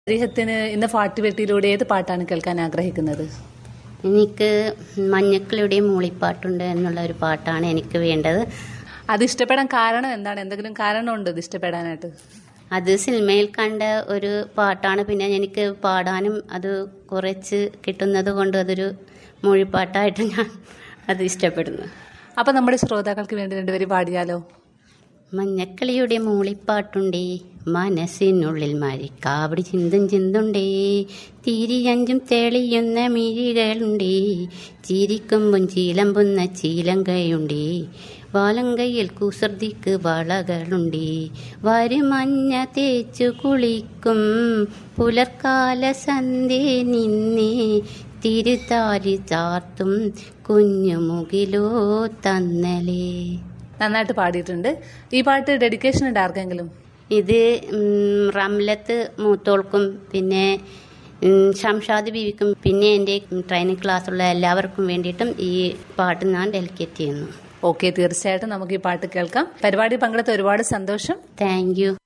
അദ്ദേഹത്തിന് ഇന്ന് പാട്ടുപെട്ടിയിലൂടെ ഏത് പാട്ടാണ് കേൾക്കാൻ ആഗ്രഹിക്കുന്നത് എനിക്ക് മഞ്ഞക്കിളിയുടെ മൂളിപ്പാട്ടുണ്ട് എന്നുള്ള ഒരു പാട്ടാണ് എനിക്ക് വേണ്ടത് അത് ഇഷ്ടപ്പെടാൻ കാരണം എന്താണ് എന്തെങ്കിലും കാരണമുണ്ടോ ഇത് ഇഷ്ടപ്പെടാനായിട്ട് അത് സിനിമയിൽ കണ്ട ഒരു പാട്ടാണ് പിന്നെ എനിക്ക് പാടാനും അത് കുറച്ച് കിട്ടുന്നത് കൊണ്ട് അതൊരു മൂളിപ്പാട്ടായിട്ട് ഞാൻ അത് ഇഷ്ടപ്പെടുന്നു അപ്പൊ നമ്മുടെ ശ്രോതാക്കൾക്ക് വേണ്ടി രണ്ടുപേരും പാടിയാലോ മഞ്ഞക്കിളിയുടെ മൂളിപ്പാട്ടുണ്ടേ മനസ്സിനുള്ളിൽ മരിക്കാവടി ചിന്തും ചിന്തുണ്ടേ തിരിയഞ്ചും തെളിയുന്ന മിഴികളുണ്ടേ ചിരിക്കുമ്പും ചീലമ്പുന്ന ചീലങ്കയുണ്ടേ വാലങ്കയിൽ കുസൃതിക്ക് വളകളുണ്ടേ വരുമഞ്ഞ തേച്ചു കുളിക്കും പുലർക്കാല സന്ധ്യ നിന്നേ തിരുതാലി ചാർത്തും കുഞ്ഞുമുകിലോ തന്നലേ നന്നായിട്ട് പാടിയിട്ടുണ്ട് ഈ പാട്ട് ഡെഡിക്കേഷൻ ഉണ്ട് ആർക്കെങ്കിലും ഇത് ഉം, റംലത്ത് മൂത്തോൾക്കും പിന്നെ ഉം, ഷംഷാദ് ബീവിക്കും പിന്നെ എൻ്റെ ട്രെയിനിങ് ക്ലാസ്സുള്ള എല്ലാവർക്കും വേണ്ടിയിട്ടും ഈ പാട്ട് ഞാൻ ഡെലിക്കേറ്റ് ചെയ്യുന്നു ഓക്കെ തീർച്ചയായിട്ടും നമുക്ക് ഈ പാട്ട് കേൾക്കാം പരിപാടി പങ്കെടുത്ത ഒരുപാട് സന്തോഷം താങ്ക് യു